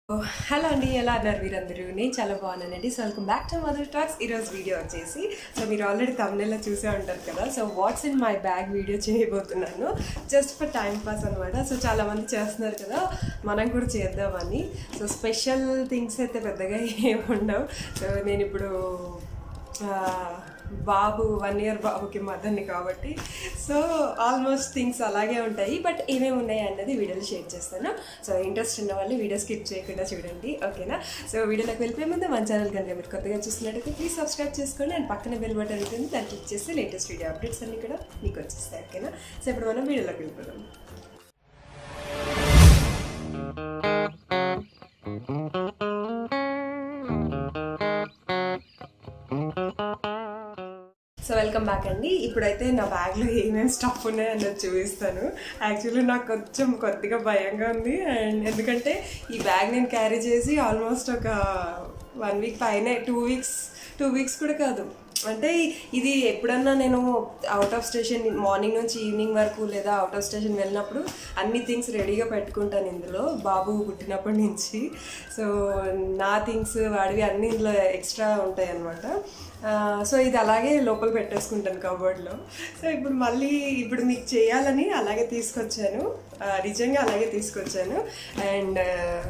hello అండి ఎలా అన్నారు మీరందరూ నేను చాలా బాగున్నానండి so welcome back to mother talks ఈరోజు వీడియో వచ్చేసి సో మీరు ఆల్రెడీ తమిళలో చూసే ఉంటారు కదా so what's in my bag video చేయబోతున్నాను జస్ట్ ఫర్ టైం పాస్ అనమాట సో చాలా మంది చేస్తున్నారు కదా మనం కూడా చేద్దామని సో స్పెషల్ థింగ్స్ అయితే పెద్దగా ఏమి ఉండవు సో నేను ఇప్పుడు ఆ, బాబు వన్ ఇయర్ బాబుకి మదర్ని కాబట్టి సో ఆల్మోస్ట్ థింగ్స్ అలాగే ఉంటాయి బట్ ఏమేమి ఉన్నాయి అన్నది వీడియోలో షేర్ చేస్తాను సో ఇంట్రెస్ట్ ఉన్న వాళ్ళు వీడియో స్కిప్ చేయకుండా చూడండి ఓకేనా సో వీడియోలోకి వెళ్ళిపోయే ముందు మన ఛానల్ కనుక మీరు కొత్తగా చూస్తున్నట్టయితే ప్లీజ్ సబ్స్క్రైబ్ చేసుకోండి అండ్ పక్కన బెల్ బటన్ ఉంటుంది దాన్ని క్లిక్ చేస్తే లేటెస్ట్ వీడియో అప్డేట్స్ అన్ని కూడా మీకు వచ్చేస్తాయి ఓకేనా సో ఇప్పుడు మనం వీడియోలోకి వెళ్ళిపోదాం సో వెల్కమ్ బ్యాక్ అండి ఇప్పుడైతే నా బ్యాగ్లో ఏమేమి స్టఫ్ ఉన్నాయో అన్నది చూపిస్తాను యాక్చువల్లీ నాకు కొంచెం కొద్దిగా భయంగా ఉంది అండ్ ఎందుకంటే ఈ బ్యాగ్ నేను క్యారీ చేసి ఆల్మోస్ట్ ఒక వన్ వీక్ పైనే టూ వీక్స్ టూ వీక్స్ కూడా కాదు అంటే ఇది ఎప్పుడన్నా నేను అవుట్ ఆఫ్ స్టేషన్ మార్నింగ్ నుంచి ఈవినింగ్ వరకు లేదా అవుట్ ఆఫ్ స్టేషన్ వెళ్ళినప్పుడు అన్ని థింగ్స్ రెడీగా పెట్టుకుంటాను ఇందులో బాబు పుట్టినప్పటి నుంచి సో నా థింగ్స్ వాడివి అన్ని ఇందులో ఎక్స్ట్రా ఉంటాయి అన్నమాట సో ఇది అలాగే లోపల పెట్టేసుకుంటాను కబోర్డ్లో సో ఇప్పుడు మళ్ళీ ఇప్పుడు మీకు చేయాలని అలాగే తీసుకొచ్చాను ఆ, నిజంగా అలాగే తీసుకొచ్చాను అండ్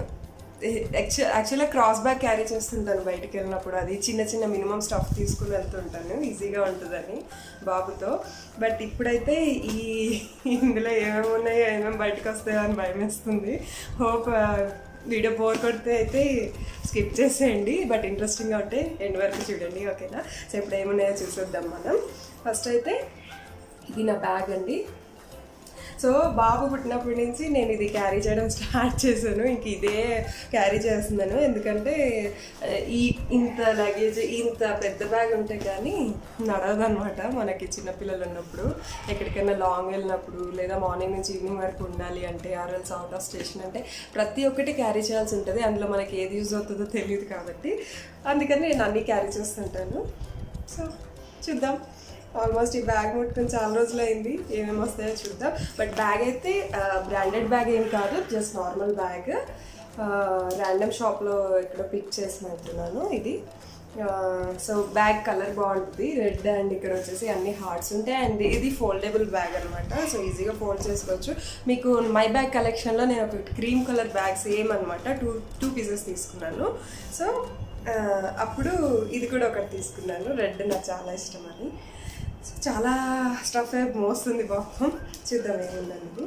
యాక్చువల్గా క్రాస్ బ్యాగ్ క్యారీ చేస్తుంటాను బయటికి వెళ్ళినప్పుడు అది చిన్న చిన్న మినిమం స్టఫ్ తీసుకుని వెళ్తుంటాను ఈజీగా ఉంటుందని బాబుతో బట్ ఇప్పుడైతే ఈ ఇందులో ఏమేమి ఉన్నాయో ఏమేమి బయటకు వస్తాయో అని భయం వేస్తుంది హోప్ వీడియో బోర్ కొడితే అయితే స్కిప్ చేసేయండి బట్ ఇంట్రెస్టింగ్గా ఉంటే ఎండ్ వరకు చూడండి ఓకేనా సో ఇప్పుడు ఏమున్నాయో చూసేద్దాం మనం ఫస్ట్ అయితే ఇది నా బ్యాగ్ అండి సో బాబు పుట్టినప్పటి నుంచి నేను ఇది క్యారీ చేయడం స్టార్ట్ చేశాను ఇంక ఇదే క్యారీ చేస్తున్నాను ఎందుకంటే ఆ, ఈ ఇంత లగేజ్ ఇంత పెద్ద బ్యాగ్ ఉంటే కానీ నడవదనమాట మనకి చిన్నపిల్లలు ఉన్నప్పుడు ఎక్కడికైనా లాంగ్ వెళ్ళినప్పుడు లేదా మార్నింగ్ నుంచి ఈవినింగ్ వరకు ఉండాలి అంటే ఆర్ఎల్స్ అవుట్ ఆఫ్ స్టేషన్ అంటే ప్రతి ఒక్కటి క్యారీ చేయాల్సి ఉంటుంది అందులో మనకి ఏది యూజ్ అవుతుందో తెలియదు కాబట్టి అందుకని నేను అన్నీ క్యారీ చేస్తుంటాను సో చూద్దాం ఆల్మోస్ట్ ఈ బ్యాగ్ ముట్టుకుని చాలా రోజులు అయింది ఏమేమి వస్తాయో చూద్దాం బట్ బ్యాగ్ అయితే బ్రాండెడ్ బ్యాగ్ ఏం కాదు జస్ట్ నార్మల్ బ్యాగ్ ర్యాండమ్ షాప్లో ఇక్కడ పిక్ చేసినట్టున్నాను ఇది సో బ్యాగ్ కలర్ బాగుంటుంది రెడ్ అండ్ ఇక్కడ వచ్చేసి అన్ని హార్ట్స్ ఉంటాయి అండ్ ఇది ఫోల్డబుల్ బ్యాగ్ అనమాట సో ఈజీగా ఫోల్డ్ చేసుకోవచ్చు మీకు మై బ్యాగ్ కలెక్షన్లో నేను ఒక క్రీమ్ కలర్ బ్యాగ్ సేమ్ అనమాట టూ టూ పీసెస్ తీసుకున్నాను సో ఆ, అప్పుడు ఇది కూడా ఒకటి తీసుకున్నాను రెడ్ నాకు చాలా ఇష్టం అని సో చాలా స్టఫ్ మోస్తుంది పాపం చూద్దాం ఏముందండి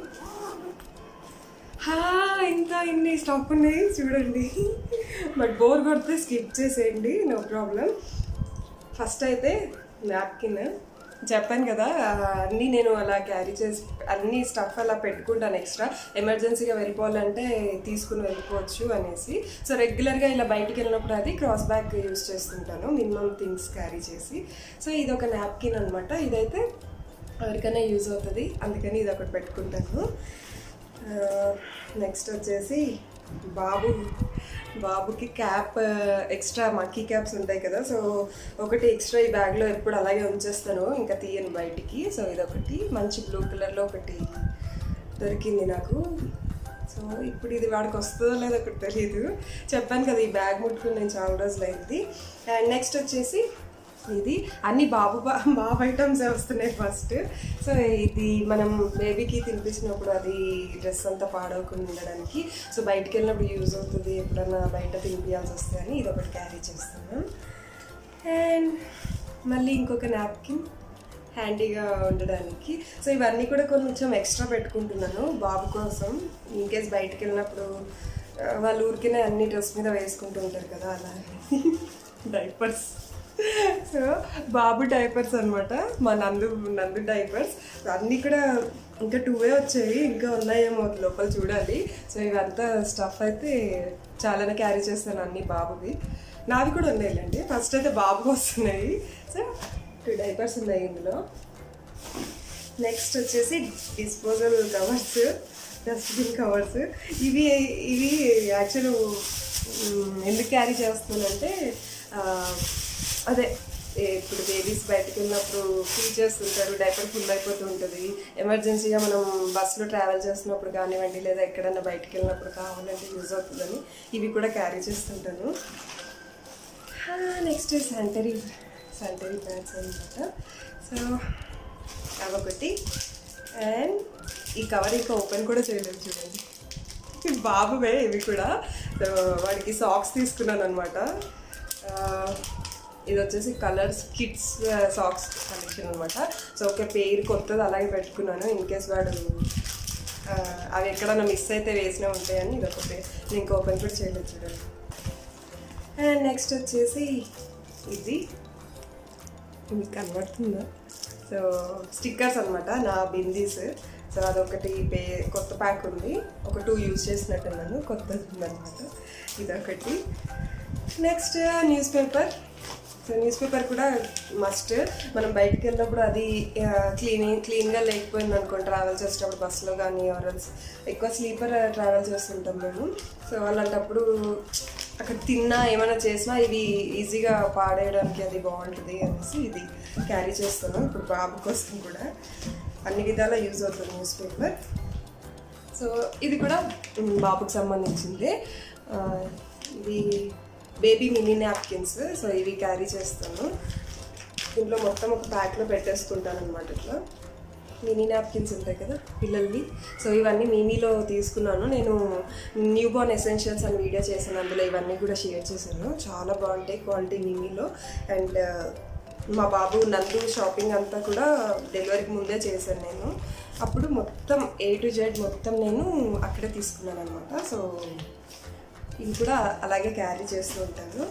హా ఇంకా ఇన్ని స్టాక్ ఉన్నాయి చూడండి బట్ బోర్ కొడితే స్కిప్ చేసేయండి నో ప్రాబ్లం ఫస్ట్ అయితే నాప్కిన్ చెప్పాను కదా ఆ, అన్నీ నేను అలా క్యారీ చేసి అన్ని స్టఫ్ అలా పెట్టుకుంటాను ఎక్స్ట్రా ఎమర్జెన్సీగా వెళ్ళిపోవాలంటే తీసుకుని వెళ్ళిపోవచ్చు అనేసి సో రెగ్యులర్గా ఇలా బయటికి వెళ్ళినప్పుడు అది క్రాస్ బ్యాగ్ యూస్ చేస్తుంటాను మినిమం థింగ్స్ క్యారీ చేసి సో ఇది ఒక నాప్కిన్ అనమాట ఇదైతే ఎవరికైనా యూజ్ అవుతుంది అందుకని ఇది ఒకటి పెట్టుకుంటాను నెక్స్ట్ వచ్చేసి బాబు బాబుకి క్యాప్ ఎక్స్ట్రా మక్కీ క్యాప్స్ ఉంటాయి కదా సో ఒకటి ఎక్స్ట్రా ఈ బ్యాగ్లో ఎప్పుడు అలాగే ఉంచేస్తాను ఇంకా తీయను బయటికి సో ఇదొకటి మంచి బ్లూ కలర్లో ఒకటి దొరికింది నాకు సో ఇప్పుడు ఇది వాడికి వస్తుందో లేదో ఒకటి తెలియదు చెప్పాను కదా ఈ బ్యాగ్ ముట్టుకుని నేను చాలా రోజులు అయింది అండ్ నెక్స్ట్ వచ్చేసి ఇది అన్ని బాబు బా బాబు ఐటమ్స్ వస్తున్నాయి ఫస్ట్ సో ఇది మనం బేబీకి తినిపించినప్పుడు అది డ్రెస్ అంతా పాడవకుండా ఉండడానికి సో బయటికి వెళ్ళినప్పుడు యూజ్ అవుతుంది ఎప్పుడన్నా బయట తినిపించాల్సి వస్తే అని ఇది ఒకటి క్యారీ చేస్తాను అండ్ మళ్ళీ ఇంకొక నాప్కిన్ హ్యాండీగా ఉండడానికి సో ఇవన్నీ కూడా కొంచెం ఎక్స్ట్రా పెట్టుకుంటున్నాను బాబు కోసం ఇన్ కేస్ బయటికి వెళ్ళినప్పుడు ఆ, వాళ్ళు ఊరికినే అన్ని డ్రెస్ మీద వేసుకుంటూ ఉంటారు కదా అలా డైపర్స్ సో బాబు డైపర్స్ అనమాట మా నందు నందు డైపర్స్ అన్నీ కూడా ఇంకా టూవే వచ్చాయి ఇంకా ఉన్నాయేమో లోపల చూడాలి సో ఇవంతా స్టఫ్ అయితే చాలానే క్యారీ చేస్తాను అన్ని బాబువి నావి కూడా ఉన్నాయిలేండి ఫస్ట్ అయితే బాబుకి వస్తున్నాయి సో టూ డైపర్స్ ఉన్నాయి ఇందులో నెక్స్ట్ వచ్చేసి డిస్పోజల్ కవర్స్ డస్ట్బిన్ కవర్స్ ఇవి ఇవి యాక్చువల్ ఎందుకు క్యారీ చేస్తున్నానంటే ఆ, అదే ఏ- ఇప్పుడు బేబీస్ బయటకు వెళ్ళినప్పుడు ఫీల్ చేస్తుంటారు డైపర్ ఫుల్ అయిపోతూ ఉంటుంది ఎమర్జెన్సీగా మనం బస్సులో ట్రావెల్ చేస్తున్నప్పుడు కానివ్వండి లేదా ఎక్కడైనా బయటకు వెళ్ళినప్పుడు కావాలంటే యూజ్ అవుతుందని ఇవి కూడా క్యారీ చేస్తుంటాను నెక్స్ట్ శానిటరీ శానిటరీ ప్యాడ్స్ అనమాట సో అవొకటి అండ్ ఈ కవర్ ఇంకా ఓపెన్ కూడా చేయలేదు చూడండి బాబువే ఇవి కూడా సో వాడికి సాక్స్ తీసుకున్నాను అనమాట ఇది వచ్చేసి కలర్స్ కిడ్స్ సాక్స్ కలెక్షన్ అనమాట సో ఒక పేరు కొత్తది అలాగే పెట్టుకున్నాను ఇన్ కేస్ వాడు ఆ, అవి ఎక్కడన్నా మిస్ అయితే వేసినా ఉంటాయని ఇది ఒక పేరు నేను ఇంకా ఓపెన్ కూడా చేయలేదు చూడండి అండ్ నెక్స్ట్ వచ్చేసి ఇది మీకు కనబడుతుందా సో స్టిక్కర్స్ అనమాట నా బిందీస్ సో అదొకటి పే కొత్త ప్యాక్ ఉంది ఒక టూ యూజ్ చేసినట్టున్నాను కొత్తది ఉందన్నమాట ఇదొకటి next news paper so news paper కూడా మస్ట్ మనం బయటకు వెళ్ళినప్పుడు అది క్లీన్ క్లీన్గా లేకపోయింది అనుకోండి ట్రావెల్ చేసేటప్పుడు బస్సులో కానీ ఎవరల్స్ ఎక్కువ స్లీపర్ ట్రావెల్ చేస్తుంటాం మేము సో అలాంటప్పుడు అక్కడ తిన్నా ఏమైనా చేసినా ఇవి ఈజీగా పాడేయడానికి అది బాగుంటుంది అనేసి ఇది క్యారీ చేస్తాను ఇప్పుడు బాబు కోసం కూడా అన్ని విధాలా యూజ్ అవుతుంది న్యూస్ పేపర్ సో ఇది కూడా మ్, బాబుకి సంబంధించింది ఆ, ఇది బేబీ మినీ నాప్కిన్స్ సో ఇవి క్యారీ చేస్తాను దీంట్లో మొత్తం ఒక ప్యాక్లో పెట్టేసుకుంటాను అనమాట ఇట్లా మినీ నాప్కిన్స్ ఉంటాయి కదా పిల్లలవి సో ఇవన్నీ మినీలో తీసుకున్నాను నేను న్యూ బోర్న్ ఎసెన్షియల్స్ అని వీడియో చేశాను అందులో ఇవన్నీ కూడా షేర్ చేశాను చాలా బాగుంటాయి క్వాలిటీ మినీలో అండ్ మా బాబు నందు షాపింగ్ అంతా కూడా డెలివరీకి ముందే చేశాను నేను అప్పుడు మొత్తం ఏ టు జెడ్ మొత్తం నేను అక్కడే తీసుకున్నాను అనమాట సో ఇది కూడా అలాగే క్యారీ చేస్తూ ఉంటాను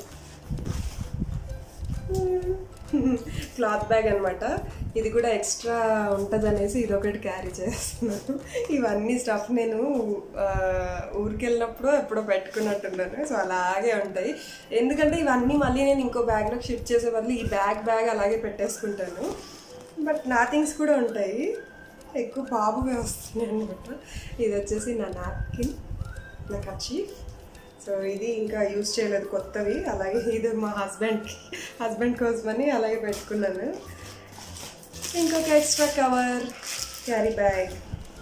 క్లాత్ బ్యాగ్ అనమాట ఇది కూడా ఎక్స్ట్రా ఉంటుంది అనేసి ఇది ఒకటి క్యారీ చేస్తున్నాను ఇవన్నీ స్టఫ్ నేను ఆ, ఊరికి వెళ్ళినప్పుడు ఎప్పుడో పెట్టుకున్నట్టున్నాను సో అలాగే ఉంటాయి ఎందుకంటే ఇవన్నీ మళ్ళీ నేను ఇంకో బ్యాగ్లోకి షిఫ్ట్ చేసే బదులు ఈ బ్యాగ్ బ్యాగ్ అలాగే పెట్టేసుకుంటాను బట్ నా థింగ్స్ కూడా ఉంటాయి ఎక్కువ బాబుగా వస్తున్నాయి అనమాట ఇది వచ్చేసి నా నాప్కిన్ నా కచీఫ్ సో ఇది ఇంకా యూజ్ చేయలేదు కొత్తవి అలాగే ఇది మా హస్బెండ్కి హస్బెండ్ కోసమని అలాగే పెట్టుకున్నాను ఇంకొక extra cover carry bag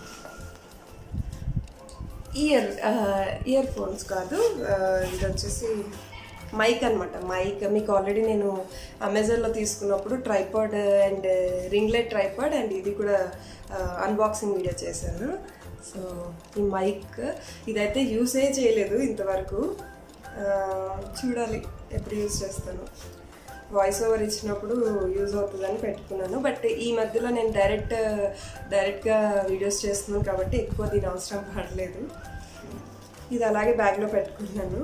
ear earphones కాదు ఆ, ఇది వచ్చేసి మైక్ అనమాట మైక్ మీకు ఆల్రెడీ నేను అమెజాన్లో తీసుకున్నప్పుడు tripod and ring light tripod and ఇది కూడా అన్బాక్సింగ్ వీడియో చేశాను సో ఈ మైక్ ఇదైతే యూసే చేయలేదు ఇంతవరకు ఆ, చూడాలి ఎప్పుడు యూజ్ చేస్తాను వాయిస్ ఓవర్ ఇచ్చినప్పుడు యూజ్ అవుతుందని పెట్టుకున్నాను బట్ ఈ మధ్యలో నేను డైరెక్ట్ డైరెక్ట్గా వీడియోస్ చేస్తున్నాను కాబట్టి ఎక్కువ దీని అవసరం పడలేదు ఇది అలాగే బ్యాగ్లో పెట్టుకున్నాను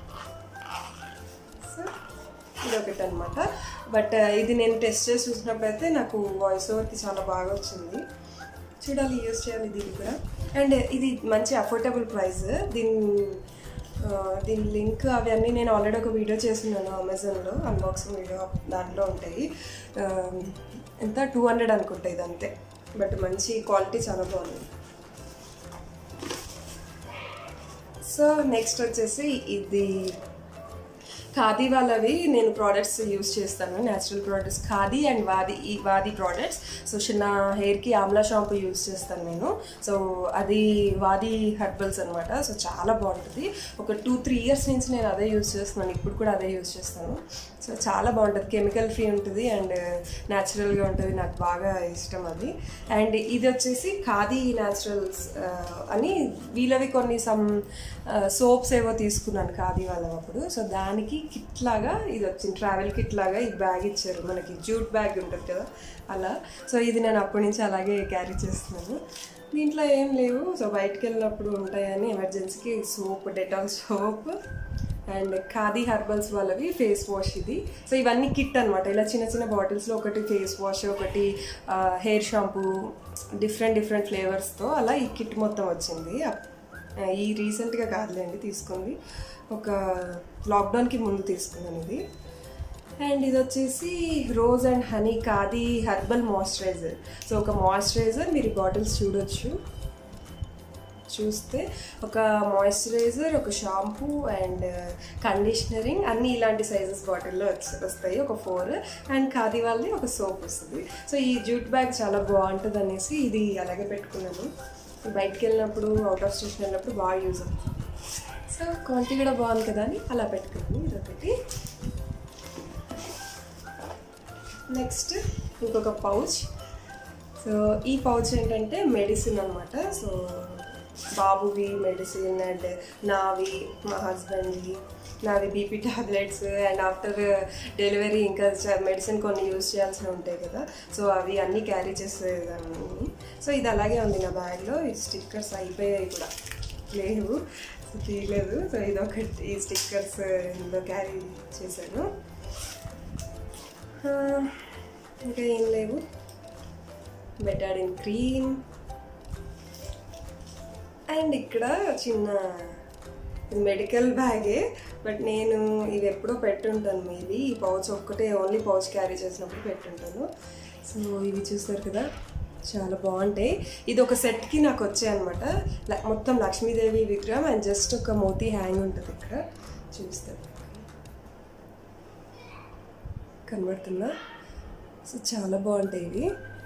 సో ఇదొకటి అనమాట బట్ ఇది నేను టెస్ట్ చేసి చూసినప్పుడు అయితే నాకు వాయిస్ ఓవర్కి చాలా బాగా వచ్చింది చూడాలి యూజ్ చేయాలి దీన్ని కూడా అండ్ ఇది మంచి అఫోర్డబుల్ ప్రైస్ దీని ఆ, దీని లింక్ అవన్నీ నేను ఆల్రెడీ ఒక వీడియో చేస్తున్నాను అమెజాన్లో అన్బాక్సింగ్ వీడియో దాంట్లో ఉంటాయి ఆ, ఎంత టూ హండ్రెడ్ అనుకుంటా ఇది అంతే బట్ మంచి క్వాలిటీ చాలా బాగుంది సో నెక్స్ట్ వచ్చేసి ఇది ఖాదీ వాళ్ళవి నేను ప్రోడక్ట్స్ యూస్ చేస్తాను natural products Khadi and Vaadi ఈ వాది ప్రోడక్ట్స్ సో చిన్న హెయిర్కి ఆమ్లా షాంపూ యూస్ చేస్తాను నేను సో అది వాది హెర్బల్స్ అనమాట సో చాలా బాగుంటుంది ఒక టూ త్రీ ఇయర్స్ నుంచి నేను అదే యూస్ చేస్తున్నాను ఇప్పుడు కూడా అదే యూస్ చేస్తాను సో చాలా బాగుంటుంది కెమికల్ ఫ్రీ ఉంటుంది అండ్ న్యాచురల్గా ఉంటుంది నాకు బాగా ఇష్టం అది అండ్ ఇది వచ్చేసి ఖాదీ న్యాచురల్స్ అని వీళ్ళవి కొన్ని సమ్ సోప్స్ ఏవో తీసుకున్నాను ఖాదీ వాళ్ళ అప్పుడు సో దానికి కిట్ లాగా ఇది వచ్చింది ట్రావెల్ కిట్ లాగా ఈ బ్యాగ్ ఇచ్చారు మనకి జూట్ బ్యాగ్ ఉంటుంది కదా అలా సో ఇది నేను అప్పటి నుంచి అలాగే క్యారీ చేస్తున్నాను దీంట్లో ఏం లేవు సో బయటకు వెళ్ళినప్పుడు ఉంటాయని ఎమర్జెన్సీకి soap Dettol soap and Khadi herbals వాళ్ళవి ఫేస్ వాష్ ఇది సో ఇవన్నీ కిట్ అనమాట ఇలా చిన్న చిన్న బాటిల్స్లో ఒకటి ఫేస్ వాష్ ఒకటి హెయిర్ షాంపూ డిఫరెంట్ డిఫరెంట్ ఫ్లేవర్స్తో అలా ఈ కిట్ మొత్తం వచ్చింది అప్- ఆ, ఈ రీసెంట్గా కాదులేండి తీసుకుంది ఒక లాక్డౌన్కి ముందు తీసుకున్నాను ఇది అండ్ ఇది వచ్చేసి rose and honey Khadi herbal moisturiser so ఒక మాయిశ్చరైజర్ మీరు బాటిల్స్ చూడొచ్చు చూస్తే ఒక మాయిశ్చరైజర్ ఒక షాంపూ అండ్ కండిషనరింగ్ అన్నీ ఇలాంటి సైజెస్ బాటిల్లో వస్తాయి ఒక ఫోర్ అండ్ ఖాదీ వాళ్ళది ఒక సోప్ వస్తుంది సో ఈ జూట్ బ్యాగ్ చాలా బాగుంటుంది అనేసి ఇది అలాగే పెట్టుకున్నాను బయటికి వెళ్ళినప్పుడు అవుట్ ఆఫ్ స్టేషన్ వెళ్ళినప్పుడు బాగా యూజ్ అవుతుంది సో క్వాలిటీ కూడా బాగుంది కదా అని అలా పెట్టుకున్నాను ఇదొకటి నెక్స్ట్ ఇంకొక పౌచ్ సో ఈ పౌచ్ ఏంటంటే మెడిసిన్ అనమాట సో బాబువి మెడిసిన్ అండ్ నావి మా హస్బెండ్వి నావి BP tablets and after delivery ఇంకా మెడిసిన్ కొన్ని యూజ్ చేయాల్సి ఉంటాయి కదా సో అవి అన్నీ క్యారీ చేసేదాన్ని సో ఇది అలాగే ఉంది నా బ్యాగ్లో ఈ స్టిక్కర్స్ అయిపోయాయి కూడా లేవు సో తీయలేదు సో ఇది ఒకటి ఈ స్టిక్కర్స్ ఇందులో క్యారీ చేశాను ఆ, ఇంకా ఏం లేవు బెటాడిన్ క్రీమ్ అండ్ ఇక్కడ చిన్న మెడికల్ బ్యాగే బట్ నేను ఇవి ఎప్పుడో పెట్టుంటాను మేబీ ఈ పౌచ్ ఒక్కటే ఓన్లీ పౌచ్ క్యారీ చేసినప్పుడు పెట్టుంటాను సో ఇవి చూస్తారు కదా చాలా బాగుంటాయి ఇది ఒక సెట్కి నాకు వచ్చాయి అనమాట మొత్తం లక్ష్మీదేవి విగ్రహం అండ్ జస్ట్ ఒక మోతీ హ్యాంగ్ ఉంటుంది ఇక్కడ చూస్తారు కనబడుతుందా సో చాలా బాగుంటాయి ఇవి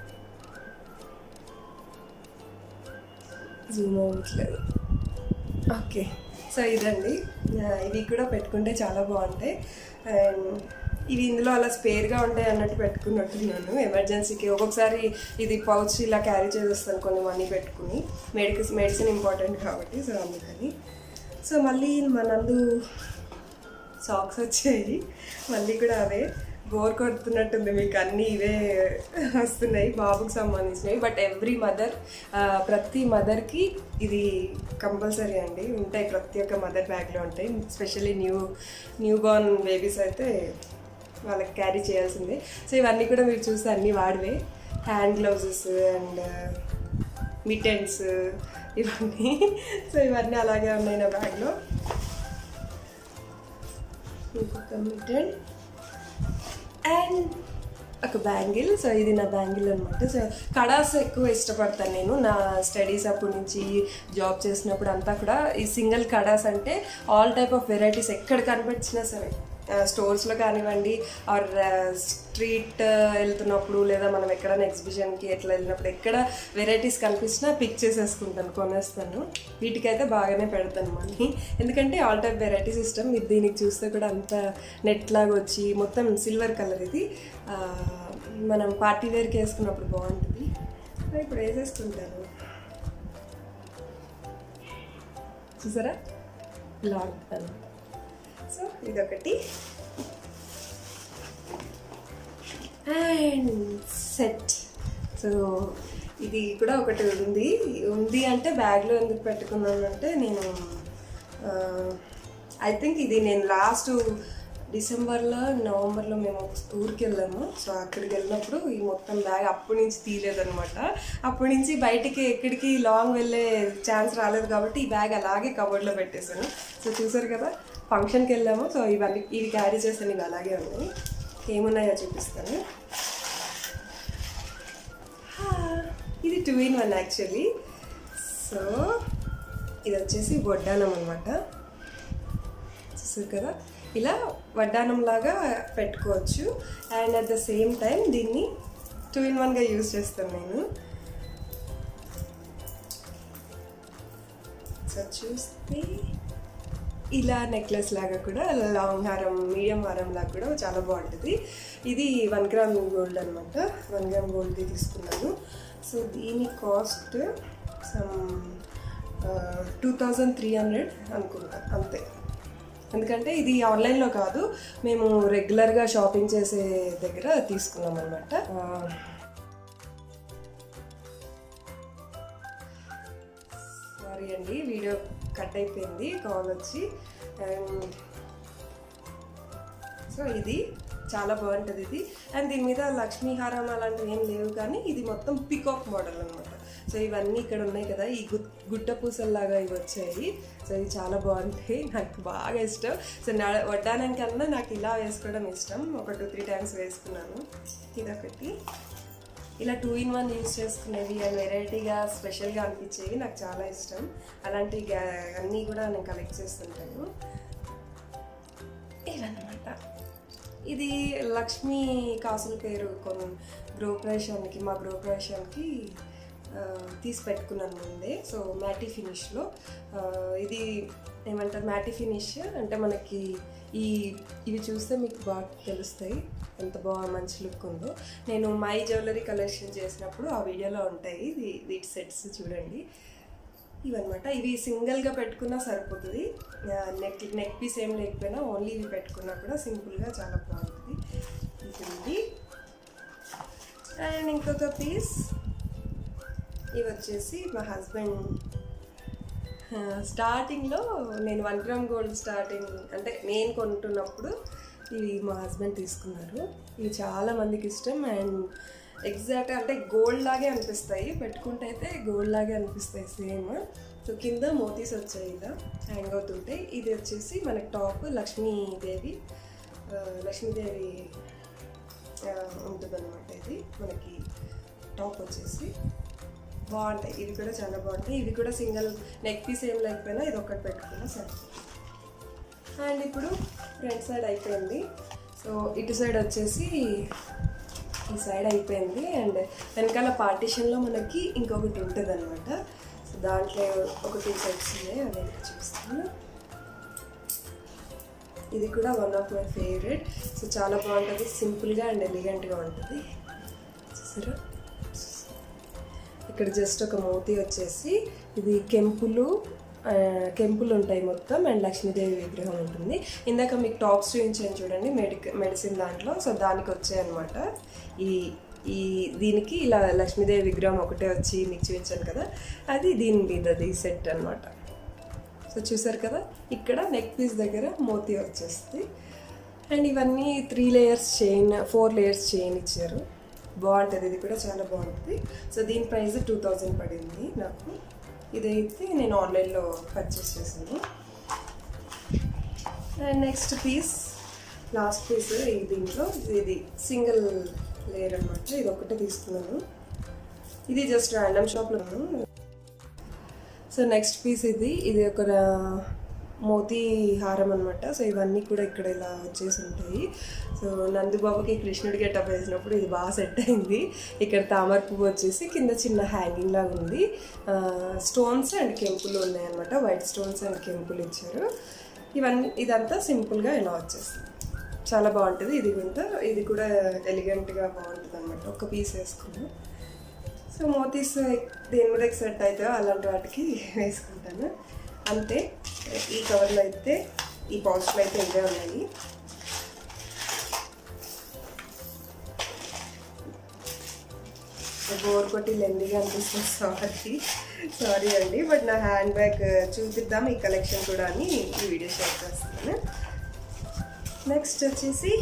జూమ్ అవ్వట్లేదు ఓకే సో ఇదండి ఆ, ఇవి కూడా పెట్టుకుంటే చాలా బాగుంటాయి అండ్ ఇవి ఇందులో అలా స్పేర్గా ఉంటాయి అన్నట్టు పెట్టుకున్నట్టున్నాను ఎమర్జెన్సీకి ఒక్కొక్కసారి ఇది పౌచ్ ఇలా క్యారీ చేసేస్తాను కొన్ని మనీ పెట్టుకుని మెడికల్ మెడిసిన్ ఇంపార్టెంట్ కాబట్టి సో అందుకని సో మళ్ళీ మనందు సాక్స్ వచ్చాయి మళ్ళీ కూడా అవే బోర్ కొడుతున్నట్టుంది మీకు అన్నీ ఇవే వస్తున్నాయి బాబుకి సంబంధించినవి బట్ ఎవ్రీ మదర్ ప్రతి మదర్కి ఇది కంపల్సరీ అండి ఉంటాయి ప్రతి ఒక్క మదర్ బ్యాగ్లో ఉంటాయి specially new new born babies అయితే వాళ్ళకి క్యారీ చేయాల్సిందే సో ఇవన్నీ కూడా మీరు చూస్తే అన్నీ వాడివే హ్యాండ్ గ్లౌజెస్ అండ్ మిటెన్స్ ఇవన్నీ సో ఇవన్నీ అలాగే ఉన్నాయి నా బ్యాగ్లో ఇంకొక మిటెన్ అండ్ ఒక బ్యాంగిల్ సో ఇది నా బ్యాంగిల్ అనమాట సో కడాస్ ఎక్కువ ఇష్టపడతాను నేను నా స్టడీస్ అప్పటి నుంచి జాబ్ చేసినప్పుడు అంతా కూడా ఈ సింగిల్ కడాస్ అంటే ఆల్ టైప్ ఆఫ్ వెరైటీస్ ఎక్కడ కనిపించినా సరే స్టోర్స్లో కానివ్వండి ఆర్ స్ట్రీట్ వెళ్తున్నప్పుడు లేదా మనం ఎక్కడైనా ఎగ్జిబిషన్కి ఎట్లా వెళ్ళినప్పుడు ఎక్కడ వెరైటీస్ కనిపించినా పిక్ చేసేసుకుంటాను కొనేస్తాను వీటికైతే బాగానే పెడతాను మళ్ళీ ఎందుకంటే ఆల్ టైప్ వెరైటీస్ ఇష్టం మీరు దీనికి చూస్తే కూడా అంత నెట్ లాగా వచ్చి మొత్తం సిల్వర్ కలర్ ఇది ఆ, మనం పార్టీ వేర్కి వేసుకున్నప్పుడు బాగుంటుంది ఇప్పుడు వేసేసుకుంటాను చూసారా ఇలా ఉంటుంది సో ఇదొకటి అండ్ సెట్ సో ఇది కూడా ఒకటి ఉంది ఉంది అంటే బ్యాగ్లో ఎందుకు పెట్టుకున్నాను అంటే నేను ఐ థింక్ ఇది నేను లాస్ట్ డిసెంబర్లో నవంబర్లో మేము ఊరికి వెళ్ళాము సో అక్కడికి వెళ్ళినప్పుడు ఈ మొత్తం బ్యాగ్ అప్పటి నుంచి తీయలేదనమాట అప్పటి నుంచి బయటికి ఎక్కడికి లాంగ్ వెళ్ళే ఛాన్స్ రాలేదు కాబట్టి ఈ బ్యాగ్ అలాగే కవర్లో పెట్టేశాను సో చూసారు కదా ఫంక్షన్కి వెళ్ళాము సో ఇవన్నీ ఇవి క్యారీ చేసాను ఇవి అలాగే ఉన్నాయి ఏమున్నాయో చూపిస్తాను హా, ఇది two in one actually so ఇది వచ్చేసి వడ్డానం అనమాట చూసారు కదా ఇలా వడ్డానం లాగా పెట్టుకోవచ్చు and at the same time దీన్ని టూ ఇన్ వన్గా యూజ్ చేస్తాను నేను సో చూస్తే ఇలా నెక్లెస్ లాగా కూడా లాంగ్ హారం మీడియం హారం లాగా కూడా చాలా బాగుంటుంది ఇది వన్ గ్రామ్ గోల్డ్ అనమాట వన్ గ్రామ్ గోల్డ్ది తీసుకున్నాను సో దీని cost some two thousand three hundred అనుకుంటా అంతే ఎందుకంటే ఇది ఆన్లైన్లో కాదు మేము రెగ్యులర్గా షాపింగ్ చేసే దగ్గర తీసుకున్నాం అనమాట సారీ అండి వీడియో కట్ అయిపోయింది కాల్ వచ్చి అండ్ సో ఇది చాలా బాగుంటుంది ఇది అండ్ దీని మీద లక్ష్మీహారం అలాంటివి ఏం లేవు కానీ ఇది మొత్తం పికాక్ మోడల్ అనమాట సో ఇవన్నీ ఇక్కడ ఉన్నాయి కదా ఈ గు గుట్ట పూసల్లాగా ఇవి వచ్చాయి సో ఇవి చాలా బాగుంటాయి నాకు బాగా ఇష్టం సో నా వడ్డానికన్నా నాకు ఇలా వేసుకోవడం ఇష్టం ఒక టూ త్రీ టైమ్స్ వేసుకున్నాను ఇదొకటి ఇలా టూ ఇన్ వన్ యూస్ చేసుకునేవి అండ్ వెరైటీగా స్పెషల్గా అనిపించేవి నాకు చాలా ఇష్టం అలాంటి గ్యా అన్నీ కూడా నేను కలెక్ట్ చేస్తుంటాను ఇవన్నమాట ఇది లక్ష్మీ కాసుల పేరు కొన్ని గృహప్రవేశానికి మా గృహప్రవేశానికి ఆ, తీసి పెట్టుకున్నాను ముందే సో మ్యాటీ ఫినిష్లో ఆ, ఇది ఏమంటారు మ్యాటీ ఫినిష్ అంటే మనకి ఈ ఇవి చూస్తే మీకు బాగా తెలుస్తాయి ఎంత బాగా మంచి లుక్ ఉందో నేను మై జ్యువెలరీ కలెక్షన్ చేసినప్పుడు ఆ వీడియోలో ఉంటాయి ఇది వీటి సెట్స్ చూడండి ఇవన్నమాట ఇవి సింగిల్గా పెట్టుకున్నా సరిపోతుంది నెక్ నెక్ పీస్ ఏం లేకపోయినా ఓన్లీ ఇవి పెట్టుకున్నా కూడా సింపుల్గా చాలా బాగుంటుంది ఇది ఉంది అండ్ ఇంకొక పీస్ ఇవి వచ్చేసి మా హస్బెండ్ స్టార్టింగ్లో నేను వన్ గ్రామ్ గోల్డ్ స్టార్టింగ్ అంటే నేను కొంటున్నప్పుడు ఇవి మా హస్బెండ్ తీసుకున్నారు ఇవి చాలా మందికి ఇష్టం అండ్ ఎగ్జాక్ట్ అంటే గోల్డ్ లాగే అనిపిస్తాయి పెట్టుకుంటే అయితే గోల్డ్ లాగే అనిపిస్తాయి సేమ్ సో కింద మోతీస్ వచ్చాయి ఇలా హ్యాంగ్ అవుతుంటాయి ఇది వచ్చేసి మనకి టాప్ లక్ష్మీదేవి ఆ, లక్ష్మీదేవి ఉంటుంది అనమాట ఇది మనకి టాప్ వచ్చేసి బాగుంటాయి ఇవి కూడా చాలా బాగుంటాయి ఇవి కూడా సింగిల్ నెక్ పీస్ ఏం లేకపోయినా ఇది ఒకటి పెట్టుకున్నా సరే అండ్ ఇప్పుడు ఫ్రంట్ సైడ్ అయిపోయింది సో ఇటు సైడ్ వచ్చేసి ఈ సైడ్ అయిపోయింది అండ్ వెనకాల పార్టీషన్లో మనకి ఇంకొకటి ఉంటుంది అనమాట సో దాంట్లో ఒక టూ సెట్స్ ఉన్నాయి అవి ఇంకా చూస్తాను ఇది కూడా one of my favourite so చాలా బాగుంటుంది సింపుల్గా అండ్ ఎలిగెంట్గా ఉంటుంది చూసారా ఇక్కడ జస్ట్ ఒక మోతీ వచ్చేసి ఇది కెంపులు ఆ, కెంపులు ఉంటాయి మొత్తం అండ్ లక్ష్మీదేవి విగ్రహం ఉంటుంది ఇందాక మీకు టాప్స్ చూపించాను చూడండి మెడిక మెడిసిన్ దాంట్లో సో దానికి వచ్చాయి అనమాట ఈ ఈ దీనికి ఇలా లక్ష్మీదేవి విగ్రహం ఒకటే వచ్చి మీకు చూపించాను కదా అది దీని మీదది సెట్ అనమాట సో చూసారు కదా ఇక్కడ నెక్ పీస్ దగ్గర మోతీ వచ్చేస్తుంది అండ్ ఇవన్నీ three layers chain four layers chain ఇచ్చారు బాగుంటుంది ఇది కూడా చాలా బాగుంటుంది సో దీని ప్రైస్ టూ థౌజండ్ పడింది నాకు ఇదైతే నేను ఆన్లైన్లో పర్చేస్ చేశాను and next piece last piece ఈ దీంట్లో ఇది సింగిల్ లేయర్ అనమాట ఇది ఒకటే తీసుకున్నాను ఇది జస్ట్ ర్యాండమ్ షాప్లో సో నెక్స్ట్ పీస్ ఇది ఇది ఒక రా- మోతీ హారం అనమాట సో ఇవన్నీ కూడా ఇక్కడ ఇలా వచ్చేసి ఉంటాయి సో నందుబాబుకి కృష్ణుడి గెటప్ వేసినప్పుడు ఇది బాగా సెట్ అయింది ఇక్కడ తామర పువ్వు వచ్చేసి కింద చిన్న హ్యాంగింగ్ లాగా ఉంది స్టోన్స్ అండ్ కెంపులు ఉన్నాయన్నమాట వైట్ స్టోన్స్ అండ్ కెంపులు ఇచ్చారు ఇవన్నీ ఇదంతా సింపుల్గా ఇలా వచ్చేస్తుంది చాలా బాగుంటుంది ఇది కూడా ఇది కూడా ఎలిగెంట్గా బాగుంటుంది అనమాట ఒక పీస్ వేసుకున్నాను సో మోతీస్ దేని మీద సెట్ అవుతాయో అలాంటి వాటికి వేసుకుంటాను అంతే ఈ కవర్లో అయితే ఈ బాక్స్లో అయితే ఇవే ఉన్నాయి బోర్ కొట్టి లెందీగా అనిపిస్తుంది సారీ సారీ అండి బట్ నా హ్యాండ్ బ్యాగ్ చూపిద్దాం ఈ కలెక్షన్ కూడా అని ఈ వీడియో షేర్ చేస్తున్నాను నెక్స్ట్ వచ్చేసి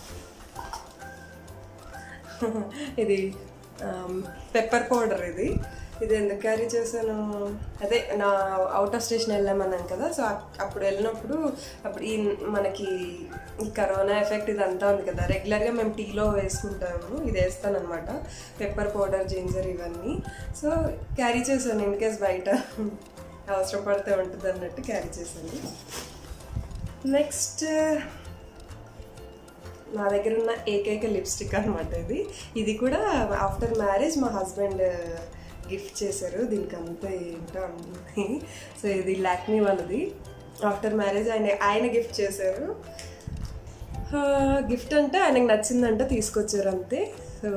ఇది పెప్పర్ పౌడర్ ఇది ఇది ఎందుకు క్యారీ చేశాను అదే నా అవుట్ ఆఫ్ స్టేషన్ వెళ్ళామన్నాను కదా సో అప్- అప్పుడు వెళ్ళినప్పుడు అప్పుడు ఈ మనకి ఈ కరోనా ఎఫెక్ట్ ఇదంతా ఉంది కదా రెగ్యులర్గా మేము టీలో వేసుకుంటాము ఇది వేస్తాను అనమాట పెప్పర్ పౌడర్ జింజర్ ఇవన్నీ సో క్యారీ చేశాను ఇన్ కేస్ బయట అవసరం పడితే ఉంటుంది అన్నట్టు క్యారీ చేశాను నెక్స్ట్ నా దగ్గర ఉన్న ఏకైక లిప్స్టిక్ అనమాట ఇది ఇది కూడా ఆఫ్టర్ మ్యారేజ్ మా హస్బెండ్ గిఫ్ట్ చేశారు దీనికి అంతా ఏంటో అన్నీ సో ఇది లాక్మీ వాళ్ళది ఆఫ్టర్ మ్యారేజ్ ఆయన ఆయన గిఫ్ట్ చేశారు గిఫ్ట్ అంటే ఆయనకు నచ్చిందంటే తీసుకొచ్చారు అంతే సో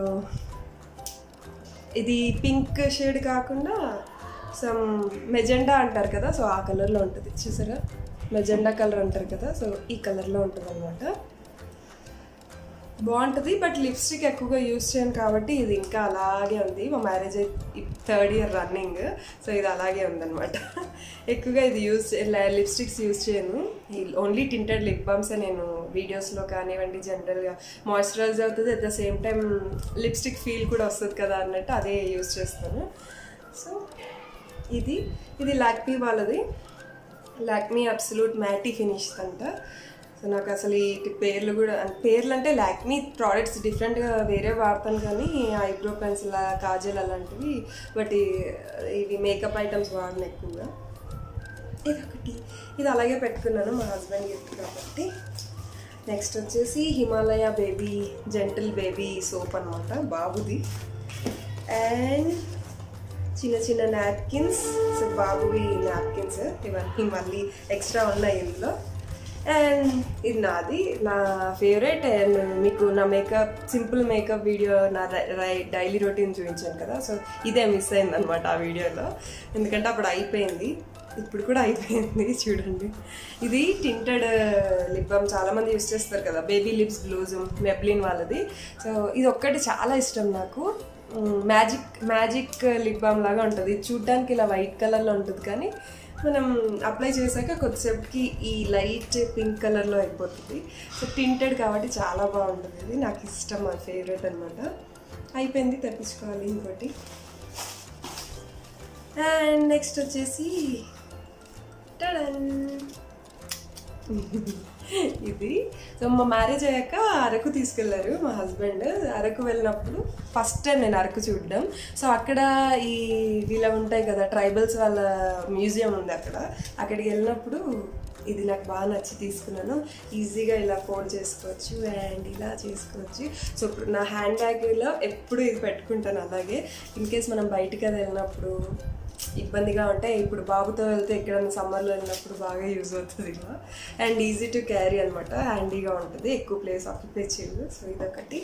ఇది పింక్ షేడ్ కాకుండా సమ్ మెజెండా అంటారు కదా సో ఆ కలర్లో ఉంటుంది చూసారా మెజెండా కలర్ అంటారు కదా సో ఈ కలర్లో ఉంటుంది అనమాట బాగుంటుంది బట్ లిప్స్టిక్ ఎక్కువగా యూస్ చేయను కాబట్టి ఇది ఇంకా అలాగే ఉంది మా marriage third year running so ఇది అలాగే ఉందన్నమాట ఎక్కువగా ఇది యూస్ లిప్స్టిక్స్ యూస్ చేయను ఓన్లీ టింటెడ్ లిప్ బామ్స్ నేను వీడియోస్లో కానివ్వండి జనరల్గా మాయిశ్చరైజ్ అవుతుంది at the same time lipstick feel కూడా వస్తుంది కదా అన్నట్టు అదే యూస్ చేస్తాను సో ఇది ఇది లాక్మీ వాళ్ళది లాక్మీ అబ్సల్యూట్ మ్యాటీ ఫినిష్ అంట సో నాకు అసలు ఈ పేర్లు కూడా పేర్లు అంటే లాక్మీ ప్రోడక్ట్స్ డిఫరెంట్గా వేరే వాడతాను కానీ ఐబ్రో పెన్సిల్ కాజల్ అలాంటివి బట్ ఈ- ఇవి మేకప్ ఐటమ్స్ వాడను ఎక్కువగా ఇది ఒకటి ఇది అలాగే పెట్టుకున్నాను మా హస్బెండ్ గిఫ్ట్ కాబట్టి నెక్స్ట్ వచ్చేసి Himalaya baby gentle baby soap అనమాట బాబుది అండ్ చిన్న చిన్న నాప్కిన్స్ సో బాబువి నాప్కిన్స్ ఇవన్నీ మళ్ళీ ఎక్స్ట్రా ఉన్నాయి ఇందులో అండ్ ఇది నాది నా ఫేవరెట్ అండ్ మీకు నా మేకప్ సింపుల్ మేకప్ వీడియో నా డైలీ రొటీన్ చూపించాను కదా సో ఇదే మిస్ అయింది అనమాట ఆ వీడియోలో ఎందుకంటే అప్పుడు అయిపోయింది ఇప్పుడు కూడా అయిపోయింది చూడండి ఇది టింటెడ్ లిప్ బామ్ చాలా మంది యూస్ చేస్తారు కదా బేబీ లిప్స్ బ్లూజుమ్ మెబ్లిన్ వాళ్ళది సో ఇది ఒక్కటి చాలా ఇష్టం నాకు మ్యాజిక్ మ్యాజిక్ లిప్ బామ్ లాగా ఉంటుంది ఇది చూడ్డానికి ఇలా వైట్ కలర్లో ఉంటుంది కానీ మనం అప్లై చేశాక కొద్దిసేపటికి ఈ లైట్ పింక్ కలర్లో అయిపోతుంది సో టింటెడ్ కాబట్టి చాలా బాగుంటుంది ఇది నాకు ఇష్టం మా ఫేవరెట్ అనమాట అయిపోయింది తెప్పించుకోవాలి ఇంకోటి అండ్ నెక్స్ట్ వచ్చేసి టడన్ ఇది సో మా మ్యారేజ్ అయ్యాక అరకు తీసుకెళ్లారు మా హస్బెండ్ అరకు వెళ్ళినప్పుడు ఫస్ట్ టైం నేను అరకు చూడడం సో అక్కడ ఈ వీళ్ళ ఉంటాయి కదా ట్రైబల్స్ వాళ్ళ మ్యూజియం ఉంది అక్కడ అక్కడికి వెళ్ళినప్పుడు ఇది నాకు బాగా నచ్చి తీసుకున్నాను ఈజీగా ఇలా ఫోల్డ్ చేసుకోవచ్చు అండ్ ఇలా చేసుకోవచ్చు సో ఇప్పుడు నా హ్యాండ్ బ్యాగ్లో ఎప్పుడు ఇది పెట్టుకుంటాను అలాగే ఇన్ కేస్ మనం బయటికి అది వెళ్ళినప్పుడు ఇబ్బందిగా ఉంటే ఇప్పుడు బాబుతో వెళ్తే ఎక్కడైనా సమ్మర్లో వెళ్ళినప్పుడు బాగా యూజ్ అవుతుంది ఇలా అండ్ ఈజీ టు క్యారీ అనమాట హ్యాండీగా ఉంటుంది ఎక్కువ ప్లేస్ ఆక్యుపై చేయదు సో ఇదొకటి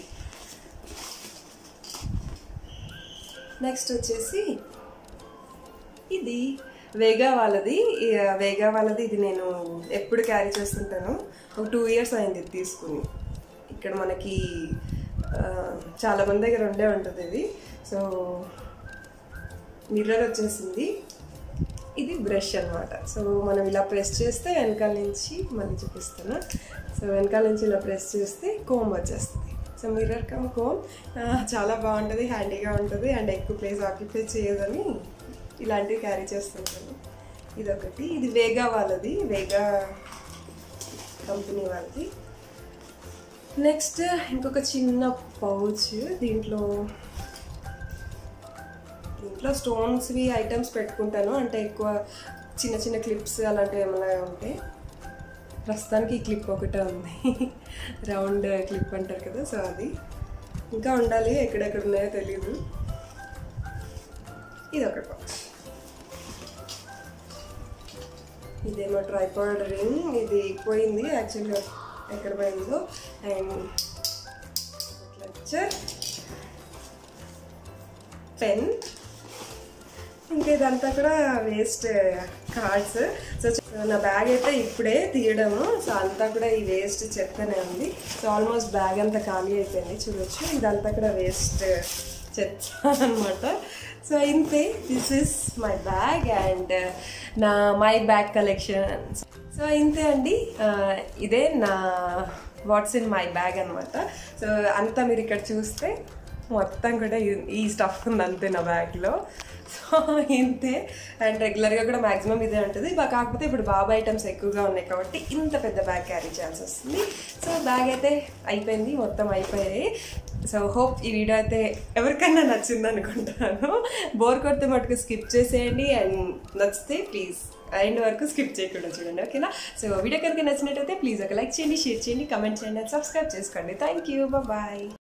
నెక్స్ట్ వచ్చేసి ఇది వేగా వాళ్ళది ఈ వేగా వాళ్ళది ఇది నేను ఎప్పుడు క్యారీ చేస్తుంటాను ఒక టూ ఇయర్స్ అయింది ఇది తీసుకుని ఇక్కడ మనకి ఆ, చాలా మంది దగ్గర ఉండే ఉంటుంది ఇది సో మిర్రర్ వచ్చేసింది ఇది బ్రష్ అన్నమాట సో మనం ఇలా ప్రెస్ చేస్తే వెనకాల నుంచి మళ్ళీ చూపిస్తాను సో వెనకాల నుంచి ఇలా ప్రెస్ చేస్తే కోమ్ వచ్చేస్తుంది సో మిర్రర్ కమ్ కోమ్ చాలా బాగుంటుంది హ్యాండీగా ఉంటుంది అండ్ ఎక్కువ ప్లేస్ ఆక్యుపై చేయదని ఇలాంటివి క్యారీ చేస్తుంటాను ఇదొకటి ఇది వేగా వాళ్ళది వేగా కంపెనీ వాళ్ళది నెక్స్ట్ ఇంకొక చిన్న పౌచ్ దీంట్లో ఇంట్లో స్టోన్స్వి ఐటమ్స్ పెట్టుకుంటాను అంటే ఎక్కువ చిన్న చిన్న క్లిప్స్ అలాంటివి ఏమైనా ఉంటే ప్రస్తుతానికి ఈ క్లిప్ ఒకటే ఉంది రౌండ్ క్లిప్ అంటారు కదా సో అది ఇంకా ఉండాలి ఎక్కడెక్కడ ఉన్నాయో తెలియదు ఇది ఒకటి బాక్స్ ఇదేమో ట్రైపాడ్ రింగ్ ఇది పోయింది యాక్చువల్గా ఎక్కడ పోయిందో అండ్ క్లచర్ పెన్ ఇంకా ఇదంతా కూడా వేస్ట్ కార్డ్స్ సో నా బ్యాగ్ అయితే ఇప్పుడే తీయడము సో అంతా కూడా ఈ వేస్ట్ చెత్తనే ఉంది సో ఆల్మోస్ట్ బ్యాగ్ అంతా ఖాళీ అయిపోయింది చూడొచ్చు ఇదంతా కూడా వేస్ట్ చెత్త అనమాట సో ఇంతే this is my bag and నా మై బ్యాగ్ కలెక్షన్ సో ఇంతే అండి ఆ, ఇదే నా వాట్స్ ఇన్ మై బ్యాగ్ అనమాట సో అంతా మీరు ఇక్కడ చూస్తే మొత్తం కూడా ఈ- ఈ స్టఫ్ ఉంది అంతే నా బ్యాగ్లో సో ఇంతే అండ్ రెగ్యులర్గా కూడా మాక్సిమం ఇదే ఉంటుంది బా కాకపోతే ఇప్పుడు బాబా ఐటమ్స్ ఎక్కువగా ఉన్నాయి కాబట్టి ఇంత పెద్ద బ్యాగ్ క్యారీ చేయాల్సి వస్తుంది సో బ్యాగ్ అయితే అయిపోయింది మొత్తం అయిపోయాయి సో హోప్ ఈ వీడియో అయితే ఎవరికైనా నచ్చింది అనుకుంటాను బోర్ కొడితే మటుకు స్కిప్ చేసేయండి అండ్ నచ్చితే ప్లీజ్ ఎండ్ వరకు స్కిప్ చేయకుండా చూడండి ఓకేనా సో వీడియో కనుక నచ్చినట్టయితే ప్లీజ్ ఒక లైక్ చేయండి షేర్ చేయండి కమెంట్ చేయండి సబ్స్క్రైబ్ చేసుకోండి థ్యాంక్ యూ బాయ్